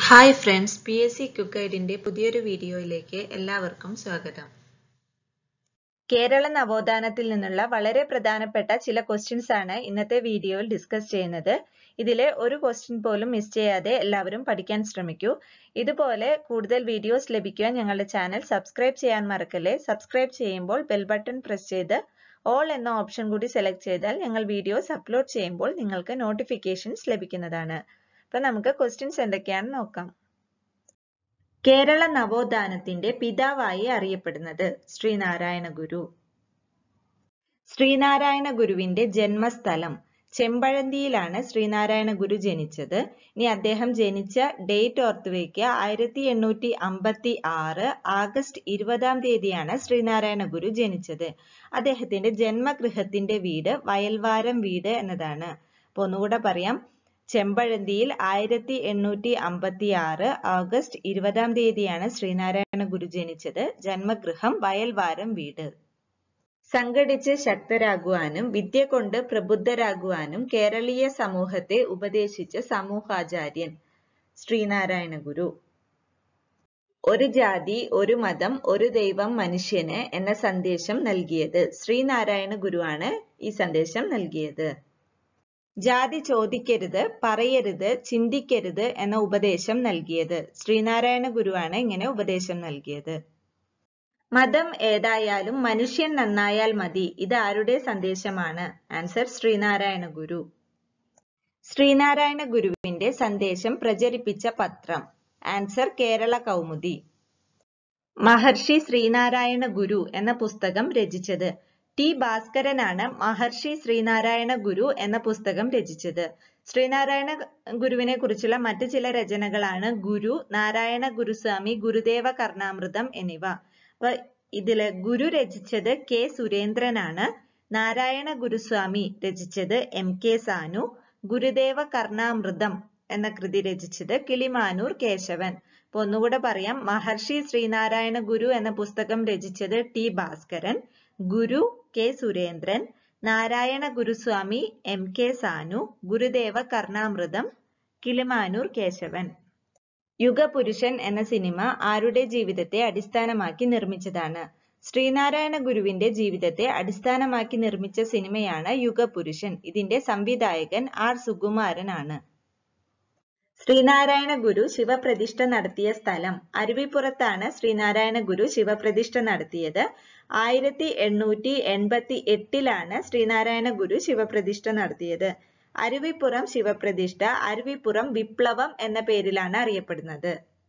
hi friends P S C quick ഗൈഡിന്റെ പുതിയൊരു വീഡിയോയിലേക്ക് എല്ലാവർക്കും സ്വാഗതം കേരള നവോത്ഥാനത്തിൽ നിന്നുള്ള വളരെ പ്രധാനപ്പെട്ട ചില ക്വസ്റ്റ്യൻസ് ആണ് ഇന്നത്തെ വീഡിയോയിൽ ഡിസ്കസ് ചെയ്യുന്നത് ഇതിലെ ഒരു ക്വസ്റ്റ്യൻ പോലും മിസ് ചെയ്യാതെ എല്ലാവരും പഠിക്കാൻ ശ്രമിക്കൂ ഇതുപോലെ കൂടുതൽ വീഡിയോസ് ലഭിക്കുവാൻ ഞങ്ങളുടെ ചാനൽ സബ്സ്ക്രൈബ് ചെയ്യാൻ മറക്കല്ലേ സബ്സ്ക്രൈബ് ചെയ്യുമ്പോൾ ബെൽ ബട്ടൺ പ്രസ് ചെയ്ത് ഓൾ എന്ന ഓപ്ഷൻ കൂടി സെലക്ട് ചെയ്താൽ ഞങ്ങൾ വീഡിയോസ് അപ്ലോഡ് ചെയ്യുമ്പോൾ നിങ്ങൾക്ക് നോട്ടിഫിക്കേഷൻസ് ലഭിക്കുന്നതാണ് അപ്പൊ നമുക്ക് ക്വസ്റ്റ്യൻസ് എന്തൊക്കെയാണെന്ന് നോക്കാം കേരള നവോത്ഥാനത്തിന്റെ പിതാവായി അറിയപ്പെടുന്നത് ശ്രീനാരായണ ഗുരു ശ്രീനാരായണ ഗുരുവിന്റെ ജന്മസ്ഥലം ചെമ്പഴന്തിയിലാണ് ശ്രീനാരായണ ഗുരു ജനിച്ചത് ഇനി അദ്ദേഹം ജനിച്ച ഡേറ്റ് ഓർത്ത് വയ്ക്കുക ആയിരത്തി എണ്ണൂറ്റി അമ്പത്തി ആറ് ആഗസ്റ്റ് ഇരുപതാം തീയതിയാണ് ശ്രീനാരായണ ഗുരു ജനിച്ചത് അദ്ദേഹത്തിന്റെ ജന്മഗൃഹത്തിന്റെ വീട് വയൽവാരം വീട് എന്നതാണ് അപ്പൊ ഒന്നുകൂടെ പറയാം ചെമ്പഴന്തിയിൽ ആയിരത്തി എണ്ണൂറ്റി അമ്പത്തി ആറ് ഓഗസ്റ്റ് ഇരുപതാം തീയതിയാണ് ശ്രീനാരായണ ഗുരു ജനിച്ചത് ജന്മഗൃഹം വയൽവാരം വീട് സംഘടിച്ച് ശക്തരാകുവാനും വിദ്യ കൊണ്ട് പ്രബുദ്ധരാകുവാനും കേരളീയ സമൂഹത്തെ ഉപദേശിച്ച സമൂഹാചാര്യൻ ശ്രീനാരായണ ഗുരു ഒരു ജാതി ഒരു മതം ഒരു ദൈവം മനുഷ്യന് എന്ന സന്ദേശം നൽകിയത് ശ്രീനാരായണ ഗുരുവാണ് ഈ സന്ദേശം നൽകിയത് ജാതി ചോദിക്കരുത് പറയരുത് ചിന്തിക്കരുത് എന്ന ഉപദേശം നൽകിയത് ശ്രീനാരായണ ഗുരുവാണ് ഇങ്ങനെ ഉപദേശം നൽകിയത് മതം ഏതായാലും മനുഷ്യൻ നന്നായാൽ മതി ഇത് ആരുടെ സന്ദേശമാണ് ആൻസർ ശ്രീനാരായണ ഗുരു ശ്രീനാരായണ ഗുരുവിന്റെ സന്ദേശം പ്രചരിപ്പിച്ച പത്രം ആൻസർ കേരള കൗമുദി മഹർഷി ശ്രീനാരായണ ഗുരു എന്ന പുസ്തകം രചിച്ചത് ടി ഭാസ്കരനാണ് മഹർഷി ശ്രീനാരായണ ഗുരു എന്ന പുസ്തകം രചിച്ചത് ശ്രീനാരായണ ഗുരുവിനെ കുറിച്ചുള്ള മറ്റു ചില രചനകളാണ് ഗുരു നാരായണ ഗുരുസ്വാമി ഗുരുദേവ കർണാമൃതം എന്നിവ അപ്പൊ ഇതില് ഗുരു രചിച്ചത് കെ സുരേന്ദ്രനാണ് നാരായണ ഗുരുസ്വാമി രചിച്ചത് എം കെ സാനു ഗുരുദേവ കർണാമൃതം എന്ന കൃതി രചിച്ചത് കിളിമാനൂർ കേശവൻ അപ്പൊ ഒന്നുകൂടെ പറയാം മഹർഷി ശ്രീനാരായണ ഗുരു എന്ന പുസ്തകം രചിച്ചത് T Bhaskaran Guru K Surendran Narayana Guruswamy M K Sanu Gurudeva Karnamritham Kilimanoor Keshavan Yugapurushan എന്ന സിനിമ ആരുടെ ജീവിതത്തെ അടിസ്ഥാനമാക്കി നിർമ്മിച്ചതാണ് ശ്രീനാരായണ ഗുരുവിന്റെ ജീവിതത്തെ അടിസ്ഥാനമാക്കി നിർമ്മിച്ച സിനിമയാണ് യുഗപുരുഷൻ ഇതിന്റെ സംവിധായകൻ ആർ സുകുമാരനാണ് ശ്രീനാരായണ ഗുരു ശിവപ്രതിഷ്ഠ നടത്തിയ സ്ഥലം അരുവിപ്പുറത്താണ് ശ്രീനാരായണ ഗുരു ശിവപ്രതിഷ്ഠ നടത്തിയത് ആയിരത്തി എണ്ണൂറ്റി എൺപത്തി എട്ടിലാണ് ശ്രീനാരായണ ഗുരു ശിവപ്രതിഷ്ഠ നടത്തിയത് അരുവിപ്പുറം ശിവപ്രതിഷ്ഠ അരുവിപ്പുറം വിപ്ലവം എന്ന പേരിലാണ് അറിയപ്പെടുന്നത്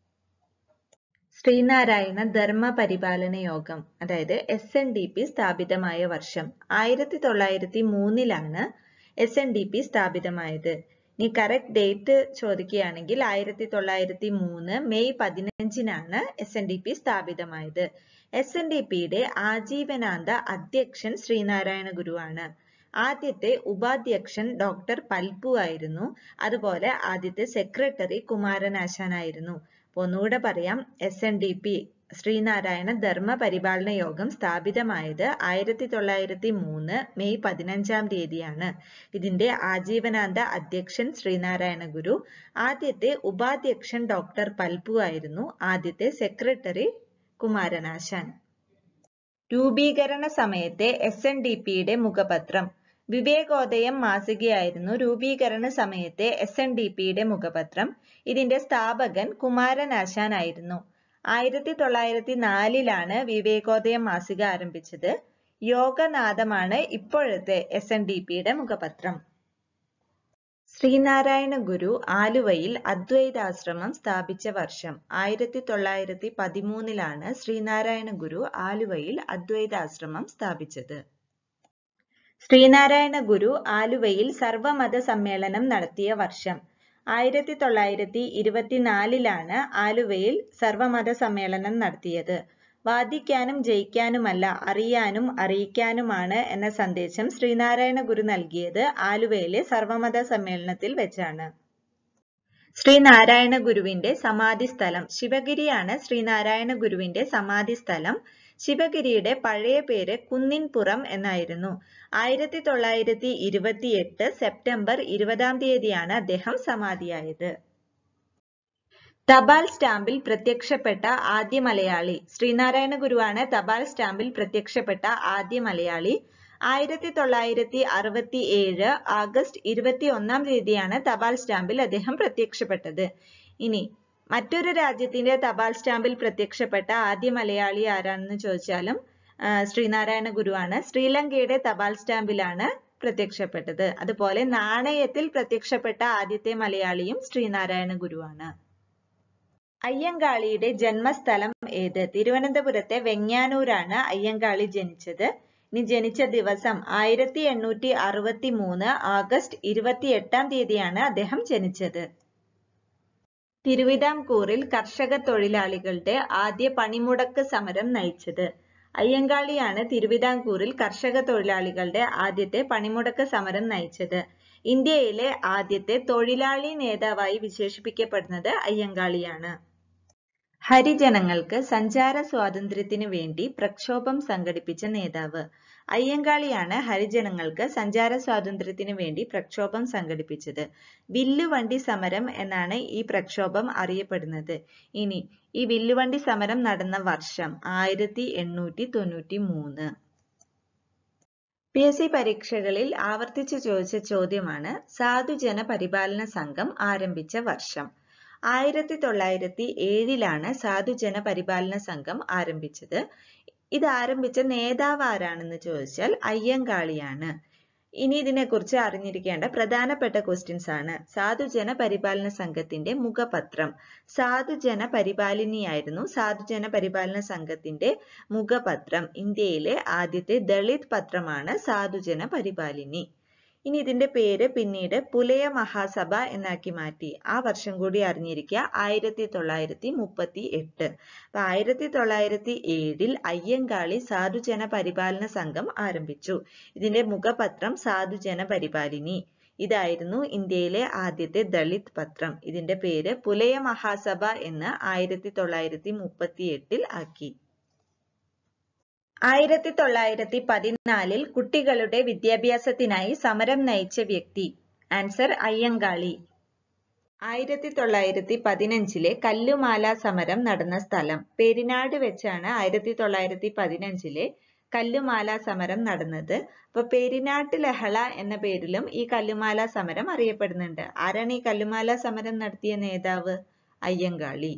ശ്രീനാരായണ ധർമ്മ പരിപാലന യോഗം അതായത് എസ് എൻ ഡി പി സ്ഥാപിതമായ വർഷം ആയിരത്തി തൊള്ളായിരത്തി മൂന്നിലാണ് എസ് എൻ ഡി പി സ്ഥാപിതമായത് ഇനി കറക്റ്റ് ഡേറ്റ് ചോദിക്കുകയാണെങ്കിൽ ആയിരത്തി തൊള്ളായിരത്തി മൂന്ന് മെയ് പതിനഞ്ചിനാണ് എസ് എൻ ഡി പി സ്ഥാപിതമായത് എസ് എൻ ഡി പിയുടെ ആജീവനാന്ത അധ്യക്ഷൻ ശ്രീനാരായണ ഗുരുവാണ് ആദ്യത്തെ ഉപാധ്യക്ഷൻ ഡോക്ടർ പൽപു ആയിരുന്നു അതുപോലെ ആദ്യത്തെ സെക്രട്ടറി കുമാരനാശാനായിരുന്നു അപ്പൊ ഒന്നുകൂടെ പറയാം S N D P Sreenarayana Dharma Paripalana Yogam സ്ഥാപിതമായത് ആയിരത്തി തൊള്ളായിരത്തി മൂന്ന് മെയ് പതിനഞ്ചാം തീയതിയാണ് ഇതിന്റെ ആജീവനാന്ത അധ്യക്ഷൻ ശ്രീനാരായണ ഗുരു ആദ്യത്തെ ഉപാധ്യക്ഷൻ ഡോക്ടർ പൽപു ആയിരുന്നു ആദ്യത്തെ സെക്രട്ടറി കുമാരനാശാൻ രൂപീകരണ സമയത്തെ എസ് എൻ ഡി പിയുടെ മുഖപത്രം വിവേകോദയം മാസികയായിരുന്നു രൂപീകരണ സമയത്തെ എസ് എൻ ഡി പിയുടെ മുഖപത്രം ഇതിന്റെ സ്ഥാപകൻ കുമാരനാശാൻ ആയിരുന്നു ആയിരത്തി തൊള്ളായിരത്തി നാലിലാണ് വിവേകോദയം മാസിക ആരംഭിച്ചത് യോഗനാഥമാണ് ഇപ്പോഴത്തെ എസ് എൻ ഡി പിയുടെ മുഖപത്രം ശ്രീനാരായണ ഗുരു ആലുവയിൽ അദ്വൈതാശ്രമം സ്ഥാപിച്ച വർഷം ആയിരത്തി തൊള്ളായിരത്തി പതിമൂന്നിലാണ് ശ്രീനാരായണ ഗുരു ആലുവയിൽ അദ്വൈതാശ്രമം സ്ഥാപിച്ചത് ശ്രീനാരായണ ഗുരു ആലുവയിൽ സർവമത സമ്മേളനം നടത്തിയ വർഷം ആയിരത്തി തൊള്ളായിരത്തി ഇരുപത്തിനാലിലാണ് ആലുവയിൽ സർവമത സമ്മേളനം നടത്തിയത് വാദിക്കാനും ജയിക്കാനുമല്ല അറിയാനും അറിയിക്കാനുമാണ് എന്ന സന്ദേശം ശ്രീനാരായണ ഗുരു നൽകിയത് ആലുവയിലെ സർവമത സമ്മേളനത്തിൽ വെച്ചാണ് ശ്രീനാരായണ ഗുരുവിന്റെ സമാധി സ്ഥലം ശിവഗിരിയാണ് ശ്രീനാരായണ ഗുരുവിന്റെ സമാധി സ്ഥലം ശിവഗിരിയുടെ പഴയ പേര് കുന്നിൻപുറം എന്നായിരുന്നു ആയിരത്തി തൊള്ളായിരത്തി ഇരുപത്തിയെട്ട് സെപ്റ്റംബർ ഇരുപതാം തീയതിയാണ് അദ്ദേഹം സമാധിയായത് തപാൽ സ്റ്റാമ്പിൽ പ്രത്യക്ഷപ്പെട്ട ആദ്യ മലയാളി ശ്രീനാരായണ ഗുരുവാണ് തപാൽ സ്റ്റാമ്പിൽ പ്രത്യക്ഷപ്പെട്ട ആദ്യ മലയാളി ആയിരത്തി തൊള്ളായിരത്തി അറുപത്തി ഏഴ് ആഗസ്റ്റ് ഇരുപത്തി ഒന്നാം തീയതിയാണ് തപാൽ സ്റ്റാമ്പിൽ അദ്ദേഹം പ്രത്യക്ഷപ്പെട്ടത് ഇനി മറ്റൊരു രാജ്യത്തിന്റെ തപാൽ സ്റ്റാമ്പിൽ പ്രത്യക്ഷപ്പെട്ട ആദ്യ മലയാളി ആരാണെന്ന് ചോദിച്ചാലും ശ്രീനാരായണ ഗുരുവാണ് ശ്രീലങ്കയുടെ തപാൽ സ്റ്റാമ്പിലാണ് പ്രത്യക്ഷപ്പെട്ടത് അതുപോലെ നാണയത്തിൽ പ്രത്യക്ഷപ്പെട്ട ആദ്യത്തെ മലയാളിയും ശ്രീനാരായണ ഗുരുവാണ് അയ്യങ്കാളിയുടെ ജന്മസ്ഥലം ഏത് തിരുവനന്തപുരത്തെ വെങ്ങാനൂരാണ് അയ്യങ്കാളി ജനിച്ചത് ഇനി ജനിച്ച ദിവസം ആയിരത്തി എണ്ണൂറ്റി അറുപത്തി മൂന്ന് ആഗസ്റ്റ് ഇരുപത്തി എട്ടാം തീയതിയാണ് അദ്ദേഹം ജനിച്ചത് തിരുവിതാംകൂറിൽ കർഷക തൊഴിലാളികളുടെ ആദ്യ പണിമുടക്ക് സമരം നയിച്ചത് അയ്യങ്കാളിയാണ് തിരുവിതാംകൂറിൽ കർഷക തൊഴിലാളികളുടെ ആദ്യത്തെ പണിമുടക്ക് സമരം നയിച്ചത് ഇന്ത്യയിലെ ആദ്യത്തെ തൊഴിലാളി നേതാവായി വിശേഷിപ്പിക്കപ്പെടുന്നത് അയ്യങ്കാളിയാണ് ഹരിജനങ്ങൾക്ക് സഞ്ചാര സ്വാതന്ത്ര്യത്തിന് വേണ്ടി പ്രക്ഷോഭം സംഘടിപ്പിച്ച നേതാവ് അയ്യങ്കാളിയാണ് ഹരിജനങ്ങൾക്ക് സഞ്ചാര സ്വാതന്ത്ര്യത്തിന് വേണ്ടി പ്രക്ഷോഭം സംഘടിപ്പിച്ചത് വില്ലുവണ്ടി സമരം എന്നാണ് ഈ പ്രക്ഷോഭം അറിയപ്പെടുന്നത് ഇനി ഈ വില്ലുവണ്ടി സമരം നടന്ന വർഷം ആയിരത്തി എണ്ണൂറ്റി തൊണ്ണൂറ്റി മൂന്ന് പി എസ് സി പരീക്ഷകളിൽ ആവർത്തിച്ച് ചോദിച്ച ചോദ്യമാണ് സാധുജന പരിപാലന സംഘം ആരംഭിച്ച വർഷം ആയിരത്തി തൊള്ളായിരത്തി ഏഴിലാണ് സാധുജന പരിപാലന സംഘം ആരംഭിച്ചത് ഇത് ആരംഭിച്ച നേതാവ് ആരാണെന്ന് ചോദിച്ചാൽ അയ്യങ്കാളിയാണ് ഇനി ഇതിനെക്കുറിച്ച് അറിഞ്ഞിരിക്കേണ്ട പ്രധാനപ്പെട്ട ക്വസ്റ്റ്യൻസ് ആണ് സാധുജന പരിപാലന സംഘത്തിന്റെ മുഖപത്രം സാധുജന പരിപാലിനിയായിരുന്നു സാധുജന പരിപാലന സംഘത്തിന്റെ മുഖപത്രം ഇന്ത്യയിലെ ആദ്യത്തെ ദളിത് പത്രമാണ് സാധുജന പരിപാലിനി ഇനി ഇതിന്റെ പേര് പിന്നീട് പുലയ മഹാസഭ എന്നാക്കി മാറ്റി ആ വർഷം കൂടി അറിഞ്ഞിരിക്കുക ആയിരത്തി തൊള്ളായിരത്തി മുപ്പത്തി എട്ട് അപ്പൊ ആയിരത്തി തൊള്ളായിരത്തി ഏഴിൽ അയ്യങ്കാളി സാധുജന പരിപാലന സംഘം ആരംഭിച്ചു ഇതിന്റെ മുഖപത്രം സാധുജന പരിപാലിനി ഇതായിരുന്നു ഇന്ത്യയിലെ ആദ്യത്തെ ദളിത് പത്രം ഇതിന്റെ പേര് പുലയ മഹാസഭ എന്ന് ആയിരത്തി തൊള്ളായിരത്തി മുപ്പത്തി എട്ടിൽ ആക്കി ആയിരത്തി തൊള്ളായിരത്തി പതിനാലിൽ കുട്ടികളുടെ വിദ്യാഭ്യാസത്തിനായി സമരം നയിച്ച വ്യക്തി ആൻസർ അയ്യങ്കാളി ആയിരത്തി തൊള്ളായിരത്തി പതിനഞ്ചിലെ കല്ലുമാല സമരം നടന്ന സ്ഥലം പെരിനാട് വെച്ചാണ് ആയിരത്തി തൊള്ളായിരത്തി പതിനഞ്ചിലെ കല്ലുമാല സമരം നടന്നത് അപ്പൊ പെരിനാട്ട് ലഹള എന്ന പേരിലും ഈ കല്ലുമാല സമരം അറിയപ്പെടുന്നുണ്ട് ആരാണ് ഈ കല്ലുമാല സമരം നടത്തിയ നേതാവ് അയ്യങ്കാളി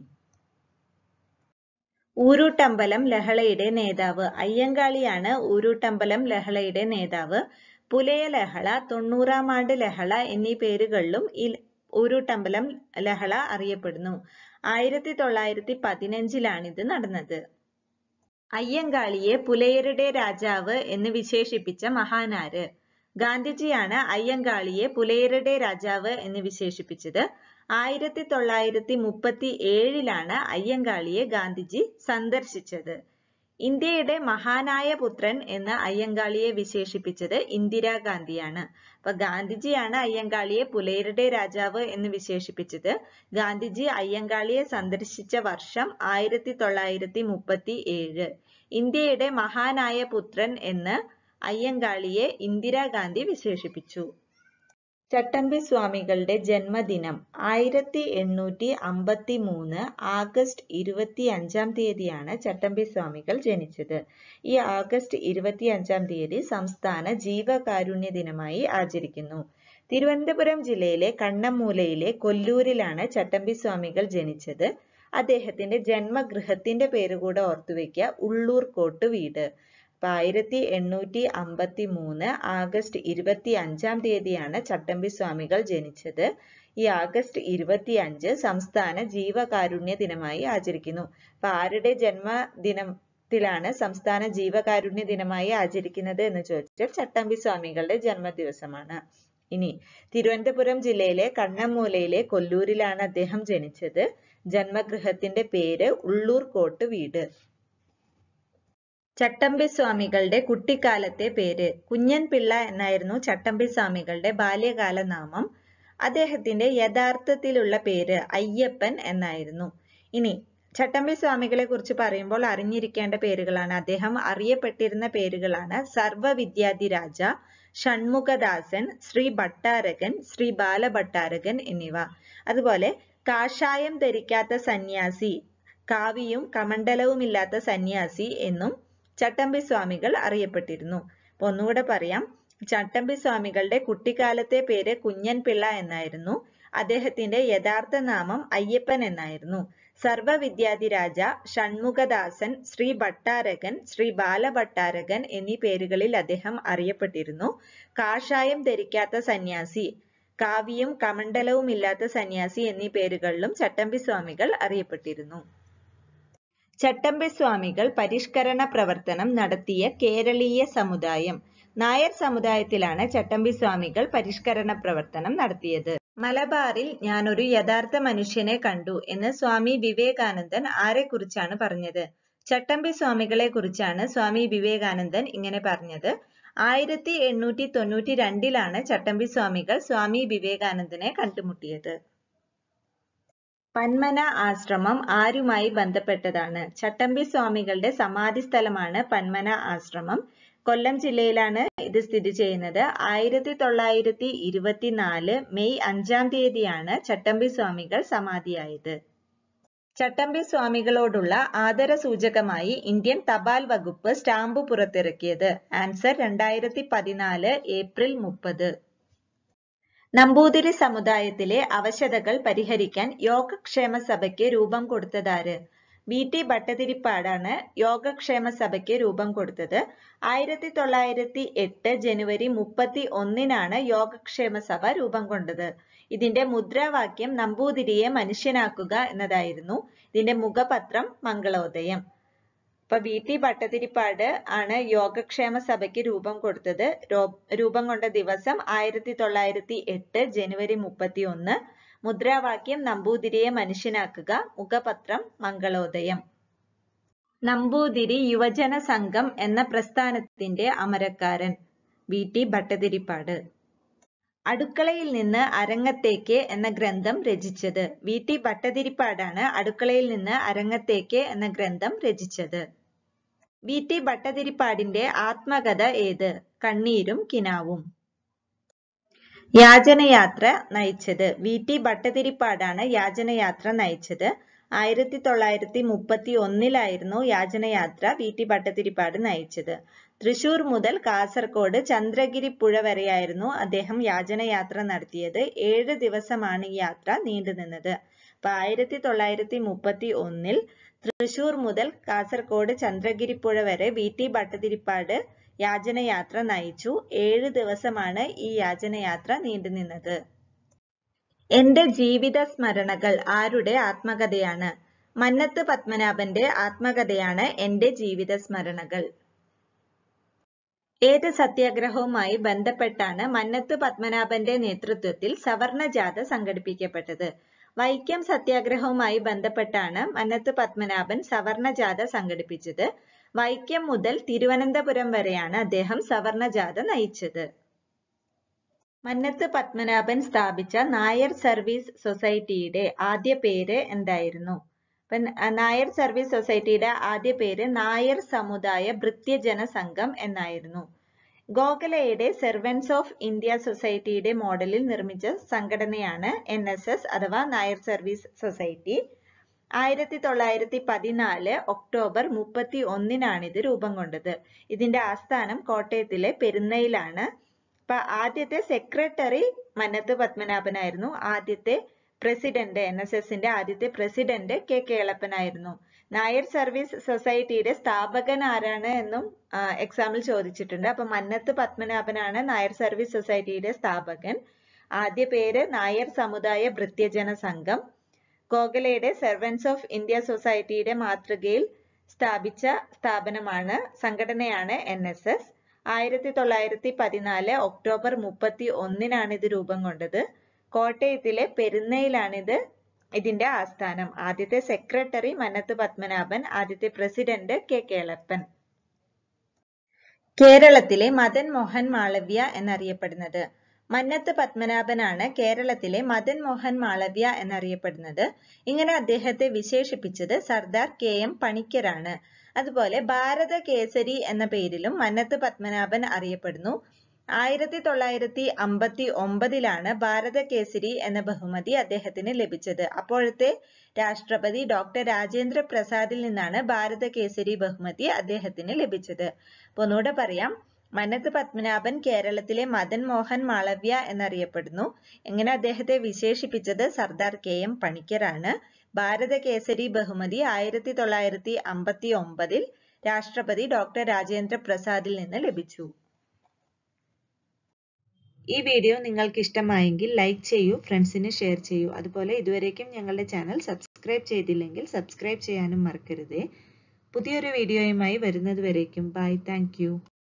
ഊരൂട്ടമ്പലം ലഹളയുടെ നേതാവ് അയ്യങ്കാളിയാണ് ഊരൂട്ടമ്പലം ലഹളയുടെ നേതാവ് പുലയ ലഹള തൊണ്ണൂറാം ആണ്ട് ലഹള എന്നീ പേരുകളിലും ഈ ഊരൂട്ടമ്പലം ലഹള അറിയപ്പെടുന്നു ആയിരത്തി തൊള്ളായിരത്തി പതിനഞ്ചിലാണ് ഇത് നടന്നത് അയ്യങ്കാളിയെ പുലയരുടെ രാജാവ് എന്ന് വിശേഷിപ്പിച്ച മഹാനാര് ഗാന്ധിജിയാണ് അയ്യങ്കാളിയെ പുലയരുടെ രാജാവ് എന്ന് വിശേഷിപ്പിച്ചത് ആയിരത്തി തൊള്ളായിരത്തി മുപ്പത്തി ഏഴിലാണ് അയ്യങ്കാളിയെ ഗാന്ധിജി സന്ദർശിച്ചത് ഇന്ത്യയുടെ മഹാനായ പുത്രൻ എന്ന് അയ്യങ്കാളിയെ വിശേഷിപ്പിച്ചത് ഇന്ദിരാഗാന്ധിയാണ് അപ്പൊ ഗാന്ധിജിയാണ് അയ്യങ്കാളിയെ പുലയരുടെ രാജാവ് എന്ന് വിശേഷിപ്പിച്ചത് ഗാന്ധിജി അയ്യങ്കാളിയെ സന്ദർശിച്ച വർഷം ആയിരത്തി തൊള്ളായിരത്തി മുപ്പത്തി ഏഴ് ഇന്ത്യയുടെ മഹാനായ പുത്രൻ എന്ന് അയ്യങ്കാളിയെ ഇന്ദിരാഗാന്ധി വിശേഷിപ്പിച്ചു ചട്ടമ്പി സ്വാമികളുടെ ജന്മദിനം ആയിരത്തി എണ്ണൂറ്റി അമ്പത്തി മൂന്ന് ആഗസ്റ്റ് ഇരുപത്തി അഞ്ചാം തീയതിയാണ് ചട്ടമ്പി സ്വാമികൾ ജനിച്ചത് ഈ ആഗസ്റ്റ് ഇരുപത്തി അഞ്ചാം തീയതി സംസ്ഥാന ജീവകാരുണ്യ ദിനമായി ആചരിക്കുന്നു തിരുവനന്തപുരം ജില്ലയിലെ കണ്ണമ്മൂലയിലെ കൊല്ലൂരിലാണ് ചട്ടമ്പി സ്വാമികൾ ജനിച്ചത് അദ്ദേഹത്തിന്റെ ജന്മഗൃഹത്തിന്റെ പേര് കൂടെ ഓർത്തുവെക്കുക ഉള്ളൂർ കോട്ട് വീട് അപ്പൊ ആയിരത്തി എണ്ണൂറ്റി അമ്പത്തി മൂന്ന് ആഗസ്റ്റ് ഇരുപത്തി അഞ്ചാം തീയതിയാണ് ചട്ടമ്പി സ്വാമികൾ ജനിച്ചത് ഈ ആഗസ്റ്റ് ഇരുപത്തി അഞ്ച് സംസ്ഥാന ജീവകാരുണ്യ ദിനമായി ആചരിക്കുന്നു അപ്പൊ ആരുടെ ജന്മദിനത്തിലാണ് സംസ്ഥാന ജീവകാരുണ്യ ദിനമായി ആചരിക്കുന്നത് എന്ന് ചോദിച്ചാൽ ചട്ടമ്പി സ്വാമികളുടെ ജന്മദിവസമാണ് ഇനി തിരുവനന്തപുരം ജില്ലയിലെ കണ്ണമ്മൂലയിലെ കൊല്ലൂരിലാണ് അദ്ദേഹം ജനിച്ചത് ജന്മഗൃഹത്തിന്റെ പേര് ഉള്ളൂർ കോട്ട് വീട് ചട്ടമ്പി സ്വാമികളുടെ കുട്ടിക്കാലത്തെ പേര് കുഞ്ഞൻ പിള്ള എന്നായിരുന്നു ചട്ടമ്പി സ്വാമികളുടെ ബാല്യകാല നാമം അദ്ദേഹത്തിന്റെ യഥാർത്ഥത്തിലുള്ള പേര് അയ്യപ്പൻ എന്നായിരുന്നു ഇനി ചട്ടമ്പി സ്വാമികളെ കുറിച്ച് പറയുമ്പോൾ അറിഞ്ഞിരിക്കേണ്ട പേരുകളാണ് അദ്ദേഹം അറിയപ്പെട്ടിരുന്ന പേരുകളാണ് സർവവിദ്യാധിരാജ ഷൺമുഖദാസൻ ശ്രീ ഭട്ടാരകൻ ശ്രീ ബാലഭട്ടാരകൻ എന്നിവ അതുപോലെ കാഷായം ധരിക്കാത്ത സന്യാസി കാവിയും കമണ്ഡലവുമില്ലാത്ത സന്യാസി എന്നും ചട്ടമ്പി സ്വാമികൾ അറിയപ്പെട്ടിരുന്നു അപ്പൊ ഒന്നുകൂടെ പറയാം ചട്ടമ്പി സ്വാമികളുടെ കുട്ടിക്കാലത്തെ പേര് കുഞ്ഞൻ പിള്ള എന്നായിരുന്നു അദ്ദേഹത്തിന്റെ യഥാർത്ഥ നാമം അയ്യപ്പൻ എന്നായിരുന്നു സർവവിദ്യാധിരാജ ഷൺമുഖദാസൻ ശ്രീ ഭട്ടാരകൻ ശ്രീ ബാലഭട്ടാരകൻ എന്നീ പേരുകളിൽ അദ്ദേഹം അറിയപ്പെട്ടിരുന്നു കാഷായം ധരിക്കാത്ത സന്യാസി കാവിയും കമണ്ഡലവും ഇല്ലാത്ത സന്യാസി എന്നീ പേരുകളിലും ചട്ടമ്പി സ്വാമികൾ അറിയപ്പെട്ടിരുന്നു ചട്ടമ്പി സ്വാമികൾ പരിഷ്കരണ പ്രവർത്തനം നടത്തിയ കേരളീയ സമുദായം നായർ സമുദായത്തിലാണ് ചട്ടമ്പി സ്വാമികൾ പരിഷ്കരണ പ്രവർത്തനം നടത്തിയത് മലബാറിൽ ഞാൻ ഒരു യഥാർത്ഥ മനുഷ്യനെ കണ്ടു എന്ന് സ്വാമി വിവേകാനന്ദൻ ആരെക്കുറിച്ചാണ് പറഞ്ഞത് ചട്ടമ്പി സ്വാമികളെ കുറിച്ചാണ് സ്വാമി വിവേകാനന്ദൻ ഇങ്ങനെ പറഞ്ഞത് ആയിരത്തി എണ്ണൂറ്റി തൊണ്ണൂറ്റി രണ്ടിലാണ് ചട്ടമ്പി സ്വാമികൾ സ്വാമി വിവേകാനന്ദനെ കണ്ടുമുട്ടിയത് പന്മന ആശ്രമം ആരുമായി ബന്ധപ്പെട്ടതാണ് ചട്ടമ്പി സ്വാമികളുടെ സമാധി സ്ഥലമാണ് പന്മന ആശ്രമം കൊല്ലം ജില്ലയിലാണ് ഇത് സ്ഥിതി ചെയ്യുന്നത് ആയിരത്തി തൊള്ളായിരത്തി ഇരുപത്തിനാല് മെയ് അഞ്ചാം തീയതിയാണ് ചട്ടമ്പി സ്വാമികൾ സമാധിയായത് ചട്ടമ്പി സ്വാമികളോടുള്ള ആദര സൂചകമായി ഇന്ത്യൻ തപാൽ വകുപ്പ് സ്റ്റാമ്പ് പുറത്തിറക്കിയത് ആൻസർ രണ്ടായിരത്തി പതിനാല് ഏപ്രിൽ മുപ്പത് നമ്പൂതിരി സമുദായത്തിലെ അവശതകൾ പരിഹരിക്കാൻ യോഗക്ഷേമ സഭയ്ക്ക് രൂപം കൊടുത്തതാര് വി ടി ഭട്ടതിരിപ്പാടാണ് യോഗക്ഷേമ സഭയ്ക്ക് രൂപം കൊടുത്തത് ആയിരത്തി തൊള്ളായിരത്തി എട്ട് ജനുവരി മുപ്പത്തി ഒന്നിനാണ് യോഗക്ഷേമ സഭ രൂപം കൊണ്ടത് ഇതിന്റെ മുദ്രാവാക്യം നമ്പൂതിരിയെ മനുഷ്യനാക്കുക എന്നതായിരുന്നു ഇതിന്റെ മുഖപത്രം മംഗളോദയം അപ്പൊ വി ടി ഭട്ടതിരിപ്പാട് ആണ് യോഗക്ഷേമ സഭയ്ക്ക് രൂപം കൊടുത്തത് രൂപം കൊണ്ട ദിവസം ആയിരത്തി തൊള്ളായിരത്തി എട്ട് ജനുവരി മുപ്പത്തി ഒന്ന് മുദ്രാവാക്യം നമ്പൂതിരിയെ മനുഷ്യനാക്കുക മുഖപത്രം മംഗളോദയം നമ്പൂതിരി യുവജന സംഘം എന്ന പ്രസ്ഥാനത്തിന്റെ അമരക്കാരൻ വി ടി ഭട്ടതിരിപ്പാട് അടുക്കളയിൽ നിന്ന് അരങ്ങത്തേക്ക് എന്ന ഗ്രന്ഥം രചിച്ചത് വി ടി ഭട്ടതിരിപ്പാടാണ് അടുക്കളയിൽ നിന്ന് അരങ്ങത്തേക്ക് എന്ന ഗ്രന്ഥം രചിച്ചത് വി ടി ഭട്ടതിരിപ്പാടിന്റെ ആത്മകഥ ഏത് കണ്ണീരും കിനാവും യാചനയാത്ര നയിച്ചത് വി ടി ഭട്ടതിരിപ്പാടാണ് യാചനയാത്ര നയിച്ചത് ആയിരത്തി തൊള്ളായിരത്തി മുപ്പത്തി ഒന്നിലായിരുന്നു യാചനയാത്ര വി ടി ഭട്ടതിരിപ്പാട് നയിച്ചത് തൃശൂർ മുതൽ കാസർഗോഡ് ചന്ദ്രഗിരി പുഴ വരെയായിരുന്നു അദ്ദേഹം യാചനയാത്ര നടത്തിയത് ഏഴ് ദിവസമാണ് ഈ യാത്ര നീണ്ടുനിന്നത് അപ്പൊ ആയിരത്തി തൊള്ളായിരത്തി മുപ്പത്തി ഒന്നിൽ തൃശൂർ മുതൽ കാസർഗോഡ് ചന്ദ്രഗിരി പുഴ വരെ വി ടി ഭട്ടതിരിപ്പാട് യാചനയാത്ര നയിച്ചു ഏഴ് ദിവസമാണ് ഈ യാചനയാത്ര നീണ്ടുനിന്നത് എന്റെ ജീവിത സ്മരണകൾ ആരുടെ ആത്മകഥയാണ് മന്നത്ത് പത്മനാഭന്റെ ആത്മകഥയാണ് എന്റെ ജീവിത സ്മരണകൾ ഏത് സത്യാഗ്രഹവുമായി ബന്ധപ്പെട്ടാണ് മന്നത്ത് പത്മനാഭന്റെ നേതൃത്വത്തിൽ സവർണ ജാഥ സംഘടിപ്പിക്കപ്പെട്ടത് വൈക്കം സത്യാഗ്രഹവുമായി ബന്ധപ്പെട്ടാണ് മന്നത്ത് പത്മനാഭൻ സവർണ ജാഥ സംഘടിപ്പിച്ചത് വൈക്കം മുതൽ തിരുവനന്തപുരം വരെയാണ് അദ്ദേഹം സവർണ ജാഥ നയിച്ചത് മന്നത്ത് പത്മനാഭൻ സ്ഥാപിച്ച നായർ സർവീസ് സൊസൈറ്റിയുടെ ആദ്യ പേര് എന്തായിരുന്നു അപ്പം നായർ സർവീസ് സൊസൈറ്റിയുടെ ആദ്യ പേര് നായർ സമുദായ ഭൃത്യജന സംഘം എന്നായിരുന്നു ഗോഖലയുടെ സെർവൻസ് ഓഫ് ഇന്ത്യ സൊസൈറ്റിയുടെ മോഡലിൽ നിർമ്മിച്ച സംഘടനയാണ് എൻ എസ് എസ് അഥവാ നായർ സർവീസ് സൊസൈറ്റി ആയിരത്തി തൊള്ളായിരത്തി പതിനാല് ഒക്ടോബർ മുപ്പത്തി ഒന്നിനാണ് ഇത് രൂപം കൊണ്ടത് ഇതിന്റെ ആസ്ഥാനം കോട്ടയത്തിലെ പെരുന്നയിലാണ് അപ്പൊ ആദ്യത്തെ സെക്രട്ടറി മന്നത്ത് പത്മനാഭനായിരുന്നു ആദ്യത്തെ പ്രസിഡന്റ് എൻ എസ് എസിന്റെ ആദ്യത്തെ പ്രസിഡന്റ് കെ കേളപ്പനായിരുന്നു നായർ സർവീസ് സൊസൈറ്റിയുടെ സ്ഥാപകൻ ആരാണ് എന്നും എക്സാമിൽ ചോദിച്ചിട്ടുണ്ട് അപ്പൊ മന്നത്ത് പത്മനാഭനാണ് നായർ സർവീസ് സൊസൈറ്റിയുടെ സ്ഥാപകൻ ആദ്യ പേര് നായർ സമുദായ ഭൃത്യജന സംഘം ഗോഖലയുടെ സെർവൻസ് ഓഫ് ഇന്ത്യ സൊസൈറ്റിയുടെ മാതൃകയിൽ സ്ഥാപിച്ച സ്ഥാപനമാണ് സംഘടനയാണ് എൻ എസ് എസ് ആയിരത്തി തൊള്ളായിരത്തി പതിനാല് ഒക്ടോബർ മുപ്പത്തി ഒന്നിനാണ് ഇത് രൂപം കൊണ്ടത് കോട്ടയത്തിലെ പെരുന്നയിലാണിത് ഇതിന്റെ ആസ്ഥാനം ആദ്യത്തെ സെക്രട്ടറി മന്നത്ത് പത്മനാഭൻ ആദ്യത്തെ പ്രസിഡന്റ് കെ കേളപ്പൻ കേരളത്തിലെ മദൻ മോഹൻ മാളവ്യ എന്നറിയപ്പെടുന്നത് മന്നത്ത് പത്മനാഭനാണ് കേരളത്തിലെ മദൻ മോഹൻ മാളവ്യ എന്നറിയപ്പെടുന്നത് ഇങ്ങനെ അദ്ദേഹത്തെ വിശേഷിപ്പിച്ചത് സർദാർ കെ എം പണിക്കരാണ് അതുപോലെ ഭാരത കേസരി എന്ന പേരിലും മന്നത്ത് പത്മനാഭൻ അറിയപ്പെടുന്നു ആയിരത്തി തൊള്ളായിരത്തി അമ്പത്തി ഒമ്പതിലാണ് ഭാരത കേസരി എന്ന ബഹുമതി അദ്ദേഹത്തിന് ലഭിച്ചത് അപ്പോഴത്തെ രാഷ്ട്രപതി ഡോക്ടർ രാജേന്ദ്ര പ്രസാദിൽ നിന്നാണ് ഭാരത കേസരി ബഹുമതി അദ്ദേഹത്തിന് ലഭിച്ചത് അപ്പൊ ഒന്നുകൂടെ പറയാം മനത്ത് പത്മനാഭൻ കേരളത്തിലെ മദൻ മോഹൻ മാളവ്യ എന്നറിയപ്പെടുന്നു എങ്ങനെ അദ്ദേഹത്തെ വിശേഷിപ്പിച്ചത് സർദാർ കെ എം പണിക്കരാണ് ഭാരത കേസരി ബഹുമതി ആയിരത്തി തൊള്ളായിരത്തി അമ്പത്തി ഒമ്പതിൽ രാഷ്ട്രപതി ഡോക്ടർ രാജേന്ദ്ര പ്രസാദിൽ നിന്ന് ലഭിച്ചു ഈ വീഡിയോ നിങ്ങൾക്ക് ഇഷ്ടമായെങ്കിൽ ലൈക്ക് ചെയ്യൂ ഫ്രണ്ട്സിന് ഷെയർ ചെയ്യൂ അതുപോലെ ഇതുവരേക്കും ഞങ്ങളുടെ ചാനൽ സബ്സ്ക്രൈബ് ചെയ്തില്ലെങ്കിൽ സബ്സ്ക്രൈബ് ചെയ്യാനും മറക്കരുതേ പുതിയൊരു വീഡിയോയുമായി വരുന്നത് വരേക്കും ബൈ താങ്ക്